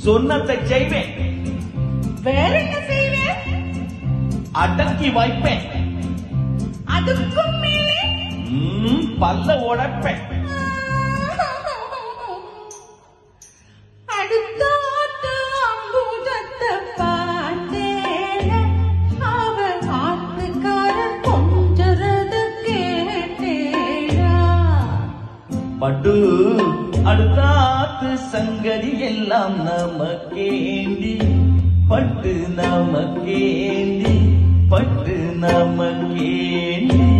சொன்னதை செய்வேன் வேற என்ன செய்வேன் அடக்கி வைப்பேன் அதுக்கும் மேலே ம், பல்ல உடைப்பேன் அடுத்தாத்து அம்புஜத்தை பார்த்தேன அவன் ஆத்துக்கார கொஞ்சறது கேட்டேனா பட்டு அடுத்தாத்து சங்கதி எல்லாம் நமக்கேண்டி பட்டு நமக்கேண்டி பட்டு நமக்கேண்டி